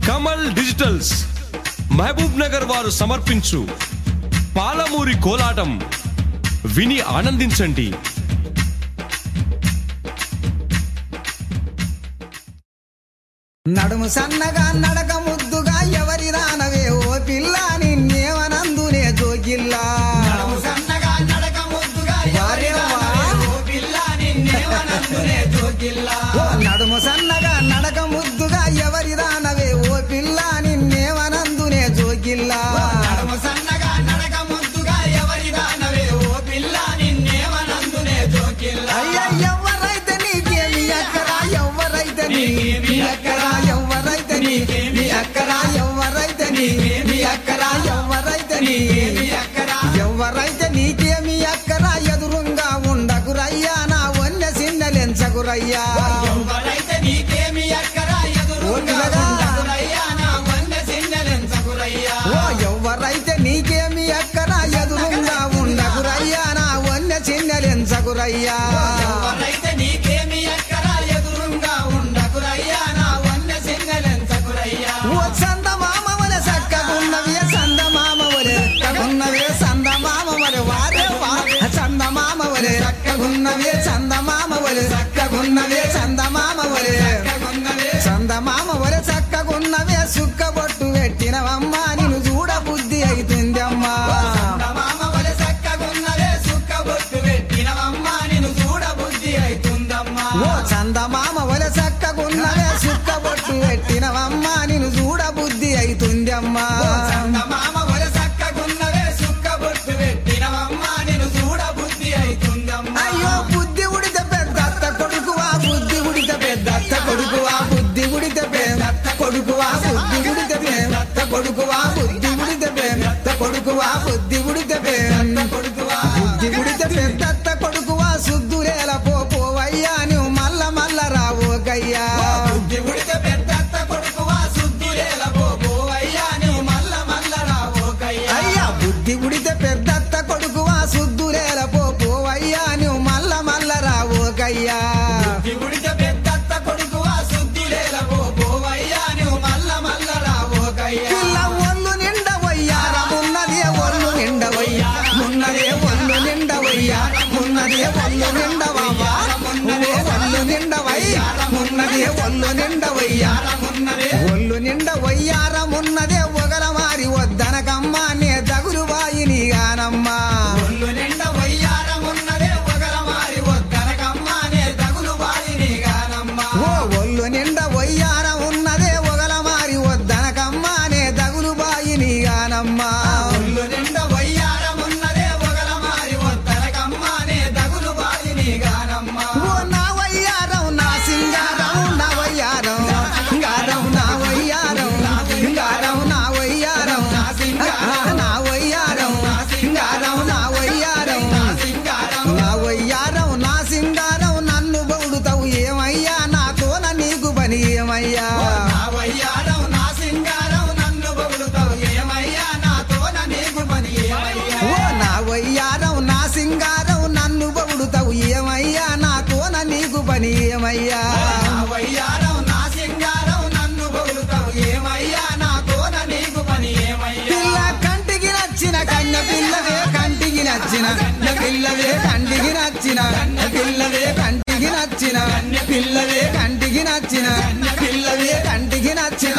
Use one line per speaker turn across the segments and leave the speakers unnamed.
Kamal digitals Mahabub Nagar వారు సమర్పించు పాలమూరి కోలాటం విని ఆనందించండి
నడుము సన్నగా నడక ముద్దుగా ఎవరి రానవే ఓ పిల్ల నిన్నేమనందునే జోగిల్లా
నడుము సన్నగా నడక ముద్దుగా ఎవరి రానవే ఓ పిల్ల నిన్నేమనందునే జోగిల్లా.
ఓ నడుము సన్నగా నడక ముద్దుగా ఎవరి రానవే ఓ పిల్ల నిన్నేమనందునే జోగిల్లా
నడుము సన్నగా నడక ముద్దుగా ఎవరి రానవే ఓ పిల్ల నిన్నేమనందునే జోగిల్లా.
అయ్య ఎవరైతే నీకేమి అక్కరా ఎవరైతే నీ మీ అక్కరా ఎవరైతే నీ మీ అక్కరా ఎవరైతే నీ మీ అక్కరా ఎవరైతే నీ
మీ అక్కరా
ఎవరైతే నీకేమి అక్కరా ఎదురుంగా ఉండకురయ్యా నా వన్య సిన్నలెంచకురయ్యా
ఎవరైతే నీకేమి అక్కరా ఎదురుగా
ఓ పిల్లగా.
ఉండకురయ్యా, నా వన్నె సిన్నెలెంచకురయ్యా.
ఓ ఎవరైతే నీకేమి అక్కరా ఎదురుంగా ఉండకురయ్యా నా వన్య సిన్నలెంచకురయ్యా
ఎవరైతే నీకేమి అక్కరా ఎదురుగా ఉండకురయ్యా, నా వన్నె సిన్నెలెంచకురయ్యా.
ఓ సంద మామవలె సక్కగున్నవే సంద మామవలె సక్కగున్నవే సంద మామవలె వారే వా సంద మామవలె సక్కగున్నవే సంద మామవలె సక్కగున్నవే సంద మామవలె
ఉన్నవే
సంద మామవలె సక్కగున్నవే సుక్కబొట్టు పెట్టినవమ్మ నిన్ను చూడ బుద్ధి అవుతుందమ్మా
మామ వలె సక్కగున్నవే సుక్కబొట్టు పెట్టినవమ్మ నిన్ను చూడ బుద్ధి అయితుందమ్మా
ఓ చంద మామవలె సక్కగున్నవే సుక్కబొట్టు పెట్టినవమ్మ నిన్ను చూడ బుద్ధి అవుతుందమ్మా
మామ వలె సక్కగున్నవే సుక్కబొట్టు పెట్టినవమ్మ నిన్ను చూడ బుద్ధి అయితుందమ్మా
అయ్యో బుద్ధి ఉడితే పెద్దత్త కొడుకువా బుద్ధి ఉడితే పెద్దత్త కొడుకువా బుద్ధి ఉడితే పెద్దత్త కొడుకువా బుద్ధి ఉడితే పెద్దత్త కొడుకువా బుద్ధి ఉడితే పెద్దత్త కొడుకువా బుద్ధి ఉడితే పెద్ద
కొడుకువా
బుద్ధి ఉడితే పెద్దత్త కొడుకువా సుద్దురేల పో పోవయ్యా నువ్వు మల్ల మల్ల రావు గయ్యా
బుద్ధి ఉడితే పెద్దత్త కొడుకువా సుద్దులేల పోవయ్యా నువ్వు మల్ల మల్ల రావోకయ్యా
అయ్యా బుద్ధి ఉడితే పెద్దత్త కొడుకువా సుద్దురేల పో పోవయ్యా నువ్వు మల్ల మల్ల రావు గయ్యా
బుద్ధి ఉడితే పెద్దత్త కొడుకువా సుద్దులేల పోవయ్యా నువ్వు మల్ల మల్ల రావోకయ్యా
పిల్ల ఒళ్ళు నిండవయ్యార మున్నదే ఒళ్ళు నిండవయ్యా మున్నదే ఒళ్ళు నిండవయ్యా మున్నదే ఒళ్ళు నిండవయ్యా మున్నదే ఒళ్ళు నిండవయ్యా మున్నదే ఒళ్ళు నిండవయ్యా
ఉన్నవే
ఒళ్ళు నిండవయ్యార మున్నదే ఒగల మారి వద్దనకమ్మ నే దగులు వాయిని గానమ్మా
ఒళ్ళు నిండా వయ్యారమున్నదే ఒకల మారి వద్దనకమ్మానే తగులు వారిని గానమ్మా
ఓ ఒళ్ళు నిండ వయ్యార ఉన్నదే ఒగల మారి వద్దనకమ్మ నే దగులు బాయిని గానమ్మా
ఒళ్ళు నిండా వయ్యారమున్నదే ఒకల మారి వద్దనకమ్మానే తగులు వారిని గానమ్మా
ఓ నా వయ్యారం నా సింగారం నా వయ్యారం గారం నా వయ్యారం గారం నా వయ్యారం నా వయ్యారం గారం నా వయ్యారం
సింగారం
నా వయ్యారం నా సింగారం నన్ను బౌడుతావు ఏమయ్యా నాతోన నీకు పని ఏమయ్యా
నా వయ్యారం నా సింగారం నన్ను బొగుడుతావు ఏమయ్యా నాతోన నీకు పని ఏమయ్యా
ఓ నా వయ్యారం నా సింగారం నన్ను బౌడుతావు ఏమయ్యా నాతోన నీకు పని ఏమయ్యా
నా వయ్యారం నా సింగారం నన్ను బొగుడుతావు ఏమయ్యా నాతోన నీకు పని ఏమయ్యా
పిల్ల కంటికి నచ్చిన కన్న పిల్లవే కంటికి నచ్చిన కన్న పిల్లవే కంటికి నచ్చిన కన్న పిల్లవే కంటికి నచ్చిన కన్న పిల్లవే కంటికి నచ్చిన కన్న పిల్లవే కంటికి నచ్చిన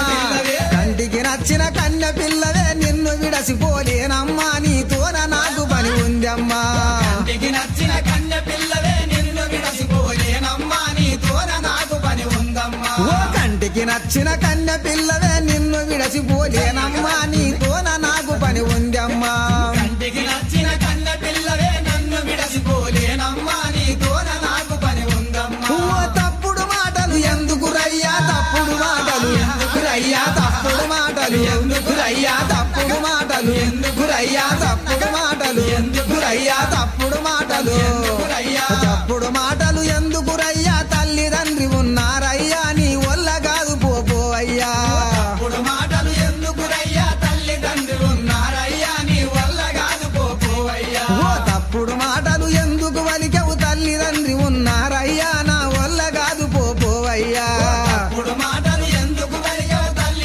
కంటికి నచ్చిన కన్న పిల్లవే నిన్ను విడసిపోలేనమ్మా నీతోన నాకు పని ఉందమ్మా
ఇంటికి నచ్చిన కన్య పిల్లవే నిన్ను విడసిపోలేనమ్మా నీతోన నాకు పని ఉందమ్మా
ఓ కంటికి నచ్చిన కన్న పిల్లవే నిన్ను విడసిపోలేనమ్మా నీతోన నాకు పని ఉందమ్మా
కంటికి నచ్చిన కన్య పిల్లవే నన్ను విడసిపోలేనమ్మా నీతోన నాకు పని ఉందమ్మా
ఓ తప్పుడు మాటలు ఎందుకు రయ్యా తప్పుడు మాటలు ఎందుకు రయ్యా తప్పుడు మాటలు ఎందుకు రయ్యా తప్పుడు మాటలు ఎందుకు రయ్యా తప్పుడు మాటలు ఎందుకు రయ్యా తప్పుడు మాటలు
రయ్యా
తప్పుడు మాటలు ఎందుకు రయ్యా తల్లిదండ్రి ఉన్నారయ్యా నీ వల్ల కాదు పోపో అయ్యా
ఇప్పుడు మాటలు ఎందుకు రయ్యా తల్లిదండ్రులు ఉన్నారయ్యా నీ వల్ల కాదు పోపోవయ్యా
ఓ తప్పుడు మాటలు ఎందుకు వలికెవు తల్లిదండ్రి ఉన్నారయ్యా నా వల్ల కాదు పోపోవయ్యా
ఇప్పుడు మాటలు ఎందుకు వలిగావు తల్లి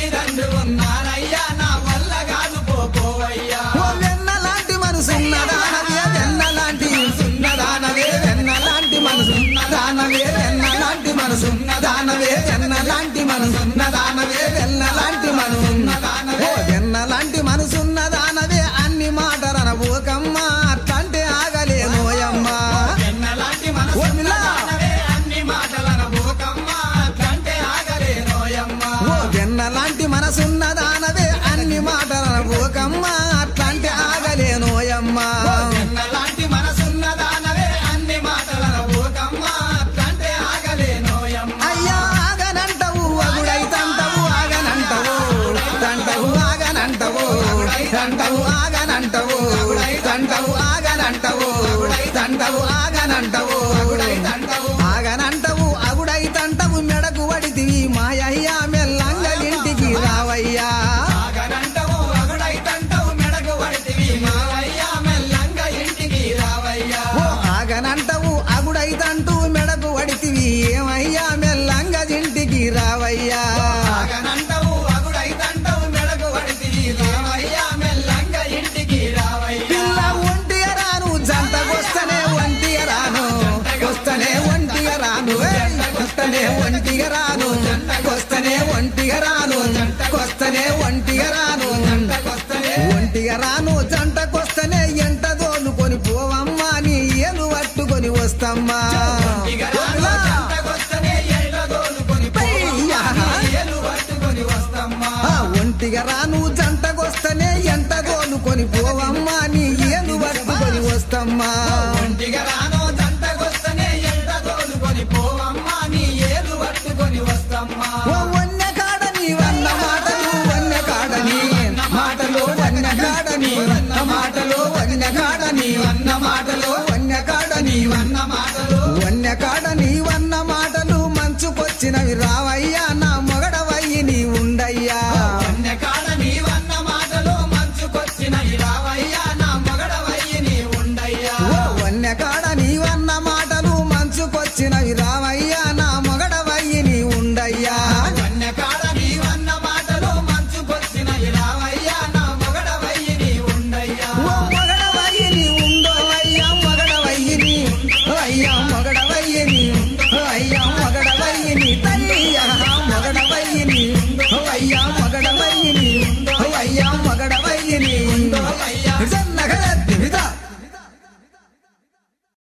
దానవే వెన్న లాంటి మనసున్న దానవే వెన్న లాంటి మనసున్న దానవే వెన్న లాంటి మనసున్న దానవే అన్ని మాటలన పోకమ్మ అట్లంటే ఆగలేనోయమ్మ
వెన్నలాంటి
ఓ
మనసు
పిల్ల.
దానవే అన్ని మాటలన భూకమ్మ అట్లంటే ఆగలేనోయమ్మ
ఓ వెన్న లాంటి మనసున్న దానవే అన్ని మాటలన పోకమ్మ అట్లంటే ఆగలేనోయమ్మ
వెన్నలాంటి మనసున్న దానవే అన్ని మాటలన భూకమ్మ అట్లంటే ఆగలేనోయమ్మ
అయ్యా ఆగనంటవు అగుడైతంటవు ఆగనంటవు తంటవు ఆగనంటవు తంటవు ఆగనంటవు తంటవు ఆగనంటవు తంటవు ఆగనంటవు ఆగనంటవు అగుడైతంటవు మెడకు వడితివి మాయయ్యా మెల్లంగలింటికి రావయ్యా
ఆగనంటవు అగుడైతంటవు మెడకు పడితివి మావయ్య మెల్లంగా ఇంటికి రావయ్యా
ఓ ఆగనంటవు అగుడైతంటూ మెడకు వడితివి ఏమయ్యా మెల్లంగజింటికి రావయ్యా
ఆగనంటవు అగుడైతంటవు మెడకు పడితివి రావయ్య మెల్లంగా ఇంటికి రావయ్యా
పిల్ల ఒంటిగా రాను జంటకొస్తనే ఒంటిగా రాను వస్తనే ఒంటిగా రాను ఏయ్! వస్తనే ఒంటిగా రాను వస్తనే ఒంటిగా రాను కొస్తనే ఒంటిగా రాను ఒంటిగా రాను జంటకొస్తనే ఎంట దోలుకొని పోవమ్మా నీ ఏలు పట్టుకొని వస్తమ్మా
ఇగరాను జంటకొస్తనే ఎళ్ళ దోలుకొని
పయ్యా.
ఏలు పట్టుకొని వస్తమ్మా
ఆ ఒంటిగా రాను జంటకొస్తనే ఎంట దోలుకొని పోవమ్మా నీ ఏలు పట్టుకొని వస్తమ్మా
ఇగరాను జంటకొస్తనే ఎళ్ళ దోలుకొని పోవమ్మా నీ ఏలు పట్టుకొని వస్తమ్మా
ఓ వన్య కాడని వన్న మాటలు వన్య కాడని మాటలు వన్య కాడని వన్న మాటలు వన్య కాడని వన్న మాటలు వన్య కాడని వన్న మాటలు వన్య కాడని వన్న మాటలు మంచుకొచ్చినవి రావయ్యా నా మొగడవయ్యి నీ ఉండయ్యా
కన్యకాడ నీవన్న మాటలు మంచుకొచ్చిన ఇరావయ్యా నా మగడవయ్యి నీ ఉండయ్యా
ఓ వన్య కాడని వన్న మాటలు మంచుకొచ్చినవి రావయ్యా నా మొగడవయ్యి నీ ఉండయ్యా
కన్యకాడ నీవన్న మాటలు మంచుకొచ్చిన ఇరావయ్యా నా మగడవయ్యి నీ ఉండయ్యా
ఓ మగడవయ్యి నీ ఉండో అయ్యా మగడవయ్యి నీ అయ్యా మగడ